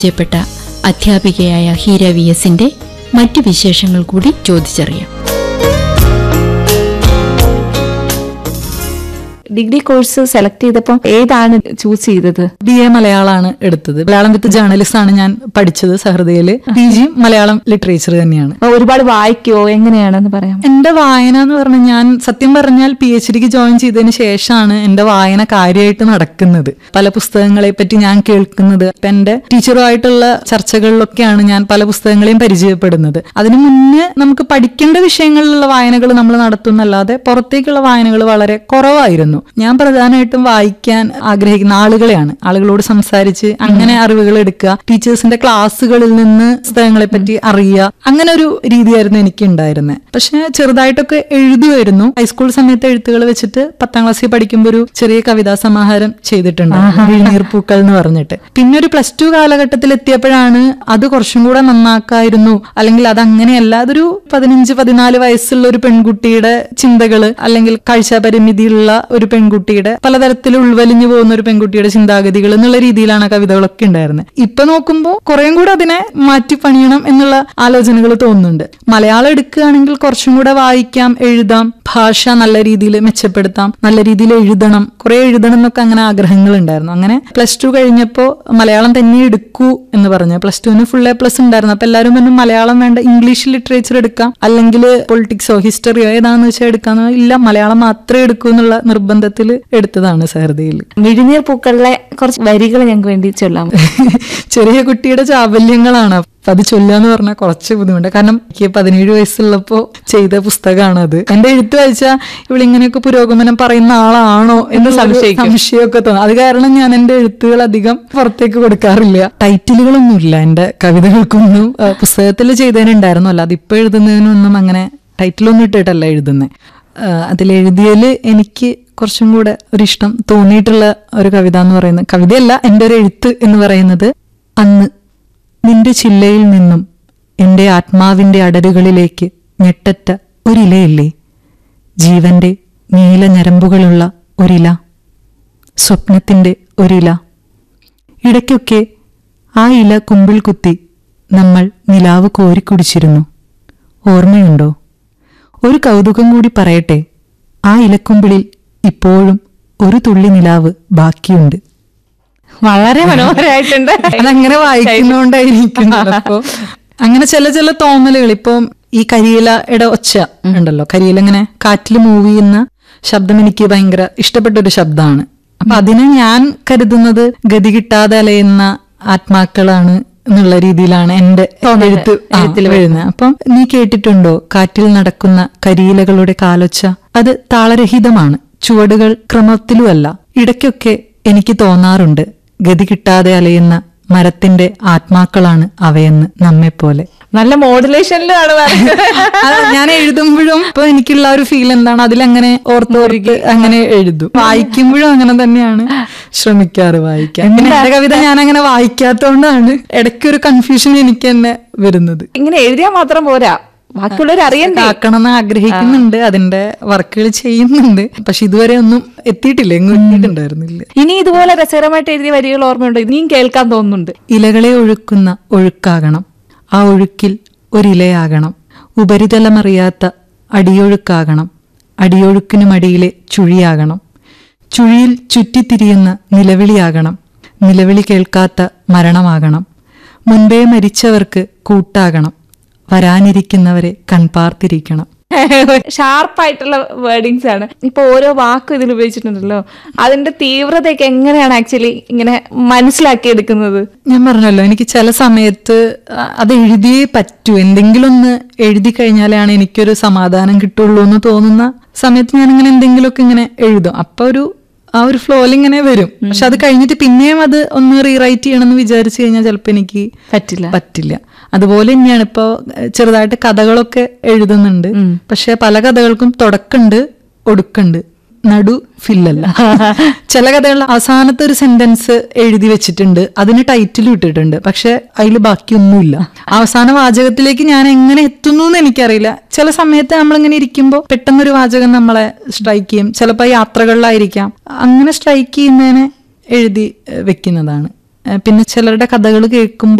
പരിചയപ്പെട്ട അധ്യാപികയായ ഹീര വി എസിന്റെ മറ്റു വിശേഷങ്ങൾ കൂടി ചോദിച്ചറിയാം ഡിഗ്രി കോഴ്സ് സെലക്ട് ചെയ്തപ്പോൾ ഏതാണ് ചൂസ് ചെയ്തത് ബി എ മലയാളമാണ് എടുത്തത് മലയാളം വിത്ത് ജേർണലിസ്റ്റ് ആണ് ഞാൻ പഠിച്ചത് സഹൃദയില് പി ജി മലയാളം ലിറ്ററേച്ചർ തന്നെയാണ് അപ്പൊ ഒരുപാട് വായിക്കുവോ എങ്ങനെയാണെന്ന് പറയാം എന്റെ വായന എന്ന് പറഞ്ഞാൽ ഞാൻ സത്യം പറഞ്ഞാൽ പി എച്ച് ഡിക്ക് ജോയിൻ ചെയ്തതിന് ശേഷമാണ് എന്റെ വായന കാര്യമായിട്ട് നടക്കുന്നത് പല പുസ്തകങ്ങളെ പറ്റി ഞാൻ കേൾക്കുന്നത് ഇപ്പൊ എന്റെ ടീച്ചറുമായിട്ടുള്ള ചർച്ചകളിലൊക്കെയാണ് ഞാൻ പല പുസ്തകങ്ങളെയും പരിചയപ്പെടുന്നത് അതിനു മുന്നേ നമുക്ക് പഠിക്കേണ്ട വിഷയങ്ങളിലുള്ള വായനകൾ നമ്മൾ നടത്തുന്നല്ലാതെ പുറത്തേക്കുള്ള വായനകൾ വളരെ കുറവായിരുന്നു ഞാൻ പ്രധാനമായിട്ടും വായിക്കാൻ ആഗ്രഹിക്കുന്ന ആളുകളെയാണ് ആളുകളോട് സംസാരിച്ച് അങ്ങനെ അറിവുകൾ എടുക്കുക ടീച്ചേഴ്സിന്റെ ക്ലാസ്സുകളിൽ നിന്ന് പുസ്തകങ്ങളെ പറ്റി അറിയുക അങ്ങനെ ഒരു രീതിയായിരുന്നു എനിക്ക് ഉണ്ടായിരുന്നത് പക്ഷെ ചെറുതായിട്ടൊക്കെ എഴുതുമായിരുന്നു ഹൈസ്കൂൾ സമയത്ത് എഴുത്തുകൾ വെച്ചിട്ട് പത്താം ക്ലാസ്സിൽ പഠിക്കുമ്പോൾ ഒരു ചെറിയ കവിതാ സമാഹാരം ചെയ്തിട്ടുണ്ട് നീർപ്പൂക്കൾ എന്ന് പറഞ്ഞിട്ട് പിന്നെ ഒരു പ്ലസ് ടു കാലഘട്ടത്തിൽ എത്തിയപ്പോഴാണ് അത് കുറച്ചും കൂടെ നന്നാക്കായിരുന്നു അല്ലെങ്കിൽ അത് അങ്ങനെയല്ല അതൊരു പതിനഞ്ച് പതിനാല് വയസ്സുള്ള ഒരു പെൺകുട്ടിയുടെ ചിന്തകള് അല്ലെങ്കിൽ കാഴ്ച പരിമിതിയുള്ള ഒരു പെൺകുട്ടിയുടെ പലതരത്തിൽ ഉൾവലിഞ്ഞു പോകുന്ന ഒരു പെൺകുട്ടിയുടെ ചിന്താഗതികൾ എന്നുള്ള രീതിയിലാണ് ആ കവിതകളൊക്കെ ഉണ്ടായിരുന്നത് ഇപ്പൊ നോക്കുമ്പോൾ കുറേം കൂടെ അതിനെ മാറ്റി പണിയണം എന്നുള്ള ആലോചനകൾ തോന്നുന്നുണ്ട് മലയാളം എടുക്കുകയാണെങ്കിൽ കുറച്ചും കൂടെ വായിക്കാം എഴുതാം ഭാഷ നല്ല രീതിയിൽ മെച്ചപ്പെടുത്താം നല്ല രീതിയിൽ എഴുതണം കുറെ എഴുതണം എന്നൊക്കെ അങ്ങനെ ആഗ്രഹങ്ങൾ ഉണ്ടായിരുന്നു അങ്ങനെ പ്ലസ് ടു കഴിഞ്ഞപ്പോൾ മലയാളം തന്നെ എടുക്കൂ എന്ന് പറഞ്ഞു പ്ലസ് ടുവിന് ഫുൾ എ പ്ലസ് ഉണ്ടായിരുന്നു അപ്പൊ എല്ലാവരും പറഞ്ഞു മലയാളം വേണ്ട ഇംഗ്ലീഷ് ലിറ്ററേച്ചർ എടുക്കാം അല്ലെങ്കിൽ പൊളിറ്റിക്സോ ഹിസ്റ്ററിയോ ഏതാണെന്ന് വെച്ചാൽ എടുക്കാന്ന് ഇല്ല മലയാളം മാത്രമേ എടുക്കൂ എന്നുള്ള നിർബന്ധത്തിൽ എടുത്തതാണ് സഹൃദയിൽ മിഴിനീർ പൂക്കളിലെ കുറച്ച് വരികൾ ഞങ്ങൾക്ക് വേണ്ടി ചൊല്ലാം ചെറിയ കുട്ടിയുടെ ചാബല്യങ്ങളാണ് അപ്പൊ അത് ചൊല്ലാന്ന് പറഞ്ഞാൽ കുറച്ച് ബുദ്ധിമുട്ട് കാരണം എനിക്ക് പതിനേഴ് വയസ്സുള്ളപ്പോ ചെയ്ത പുസ്തകമാണ് അത് എന്റെ എഴുത്ത് വായിച്ചാൽ ഇവളിങ്ങനെയൊക്കെ പുരോഗമനം പറയുന്ന ആളാണോ എന്ന് സംശയിക്കും സംശയമൊക്കെ തോന്നും അത് കാരണം ഞാൻ എന്റെ എഴുത്തുകൾ അധികം പുറത്തേക്ക് കൊടുക്കാറില്ല ടൈറ്റിലുകളൊന്നുമില്ല എന്റെ കവിതകൾക്കൊന്നും പുസ്തകത്തിൽ ചെയ്തതിനുണ്ടായിരുന്നു അല്ല അതിപ്പോ എഴുതുന്നതിനൊന്നും അങ്ങനെ ടൈറ്റിലൊന്നും ഇട്ടിട്ടല്ല എഴുതുന്നത് അതിലെഴുതിയതിൽ എനിക്ക് കുറച്ചും കൂടെ ഒരിഷ്ടം തോന്നിയിട്ടുള്ള ഒരു കവിത എന്ന് പറയുന്നത് കവിതയല്ല എൻ്റെ ഒരു എഴുത്ത് എന്ന് പറയുന്നത് അന്ന് നിന്റെ ചില്ലയിൽ നിന്നും എൻ്റെ ആത്മാവിൻ്റെ അടരുകളിലേക്ക് ഞെട്ടറ്റ ഒരിലയില്ലേ ജീവന്റെ നീല ഞരമ്പുകളുള്ള ഒരില സ്വപ്നത്തിൻ്റെ ഒരില ഇടയ്ക്കൊക്കെ ആ ഇല കുമ്പിൾ കുത്തി നമ്മൾ നിലാവ് കോരിക്കുടിച്ചിരുന്നു ഓർമ്മയുണ്ടോ ഒരു കൗതുകം കൂടി പറയട്ടെ ആ ഇലക്കുമ്പിളിൽ ഇപ്പോഴും ഒരു തുള്ളി നിലാവ് ബാക്കിയുണ്ട് വളരെ മനോഹരമായിട്ടുണ്ട് അതങ്ങനെ വായിക്കുന്നോണ്ടായിരിക്കും ചിലപ്പോ അങ്ങനെ ചില ചില തോന്നലുകൾ ഇപ്പൊ ഈ കരിയിലയുടെ ഒച്ച ഉണ്ടല്ലോ കരിയില ഇങ്ങനെ കാറ്റിൽ മൂവ് ചെയ്യുന്ന ശബ്ദം എനിക്ക് ഭയങ്കര ഇഷ്ടപ്പെട്ട ഒരു ശബ്ദമാണ് അപ്പൊ അതിനെ ഞാൻ കരുതുന്നത് ഗതി കിട്ടാതെ അലയുന്ന ആത്മാക്കളാണ് എന്നുള്ള രീതിയിലാണ് എന്റെ എഴുത്ത് എഴുത്തിൽ വരുന്നത് അപ്പം നീ കേട്ടിട്ടുണ്ടോ കാറ്റിൽ നടക്കുന്ന കരിയിലകളുടെ കാലൊച്ച അത് താളരഹിതമാണ് ചുവടുകൾ ക്രമത്തിലുമല്ല ഇടയ്ക്കൊക്കെ എനിക്ക് തോന്നാറുണ്ട് ഗതി കിട്ടാതെ അലയുന്ന മരത്തിന്റെ ആത്മാക്കളാണ് അവയെന്ന് നമ്മെപ്പോലെ നല്ല മോഡുലേഷനിലാണ് അത് ഞാൻ എഴുതുമ്പോഴും ഇപ്പൊ എനിക്കുള്ള ഒരു ഫീൽ എന്താണ് അതിലങ്ങനെ ഓർത്തോർക്ക് അങ്ങനെ എഴുതും വായിക്കുമ്പോഴും അങ്ങനെ തന്നെയാണ് ശ്രമിക്കാറ് വായിക്കാൻ പിന്നെ എന്റെ കവിത ഞാൻ അങ്ങനെ വായിക്കാത്തോണ്ടാണ് ഇടയ്ക്കൊരു കൺഫ്യൂഷൻ എനിക്ക് തന്നെ വരുന്നത് ഇങ്ങനെ എഴുതിയാൽ മാത്രം പോരാ ബാക്കിയുള്ളവർ അറിയണ്ടേ ആക്കണം എന്ന് ആഗ്രഹിക്കുന്നുണ്ട് അതിന്റെ വർക്കുകൾ ചെയ്യുന്നുണ്ട് പക്ഷെ ഇതുവരെ ഒന്നും എത്തിയിട്ടില്ല എങ്ങും എത്തിയിട്ടുണ്ടായിരുന്നില്ല ഇനി ഇതുപോലെ രസകരമായിട്ട് എഴുതിയ വരികൾ ഓർമ്മയുണ്ടോ ഇനിയും കേൾക്കാൻ തോന്നുന്നുണ്ട് ഇലകളെ ഒഴുക്കുന്ന ഒഴുക്കാകണം ആ ഒഴുക്കിൽ ഒരിലയാകണം ഉപരിതലമറിയാത്ത അടിയൊഴുക്കാകണം അടിയൊഴുക്കിനുമടിയിലെ ചുഴിയാകണം ചുഴിയിൽ ചുറ്റിത്തിരിയുന്ന നിലവിളിയാകണം നിലവിളി കേൾക്കാത്ത മരണമാകണം മുൻപേ മരിച്ചവർക്ക് കൂട്ടാകണം വരാനിരിക്കുന്നവരെ കൺപാർത്തിരിക്കണം ഷാർപ്പായിട്ടുള്ള വേർഡിങ്സ് ആണ് ഇപ്പൊ ഓരോ വാക്കും ഇതിൽ ഉപയോഗിച്ചിട്ടുണ്ടല്ലോ അതിന്റെ തീവ്രതയൊക്കെ എങ്ങനെയാണ് ആക്ച്വലി ഇങ്ങനെ മനസ്സിലാക്കി എടുക്കുന്നത് ഞാൻ പറഞ്ഞല്ലോ എനിക്ക് ചില സമയത്ത് അ- അത് എഴുതിയേ പറ്റൂ എന്തെങ്കിലും ഒന്ന് എഴുതി കഴിഞ്ഞാലാണ് എനിക്കൊരു സമാധാനം കിട്ടുള്ളൂ എന്ന് തോന്നുന്ന സമയത്ത് ഞാൻ ഇങ്ങനെ എന്തെങ്കിലുമൊക്കെ ഇങ്ങനെ എഴുതും അപ്പൊ ഒരു ആ ഒരു ഫ്ലോയിൽ ഇങ്ങനെ വരും പക്ഷെ അത് കഴിഞ്ഞിട്ട് പിന്നെയും അത് ഒന്ന് റീറൈറ്റ് ചെയ്യണമെന്ന് വിചാരിച്ചു കഴിഞ്ഞാൽ ചിലപ്പോൾ എനിക്ക് പറ്റില്ല പറ്റില്ല അതുപോലെ തന്നെയാണ് ഇപ്പോ ഏഹ്, ചെറുതായിട്ട് കഥകളൊക്കെ എഴുതുന്നുണ്ട് പക്ഷെ പല കഥകൾക്കും തുടക്കമുണ്ട് ഒടുക്കുണ്ട് നടു ഫില്ലല്ല ചില കഥകൾ അവസാനത്തെ ഒരു സെന്റൻസ് എഴുതി വെച്ചിട്ടുണ്ട് അതിന് ടൈറ്റിൽ ഇട്ടിട്ടുണ്ട് പക്ഷെ അതിൽ ബാക്കിയൊന്നുമില്ല അവസാന വാചകത്തിലേക്ക് ഞാൻ എങ്ങനെ എത്തുന്നു എന്ന് എനിക്കറിയില്ല ചില സമയത്ത് നമ്മളിങ്ങനെ ഇരിക്കുമ്പോൾ പെട്ടെന്നൊരു വാചകം നമ്മളെ സ്ട്രൈക്ക് ചെയ്യും ചിലപ്പോൾ യാത്രകളിലായിരിക്കാം അങ്ങനെ സ്ട്രൈക്ക് ചെയ്യുന്നതിനെ എഴുതി ഏഹ്, വെക്കുന്നതാണ് ഏഹ് പിന്നെ ചിലരുടെ കഥകൾ കേൾക്കുമ്പോൾ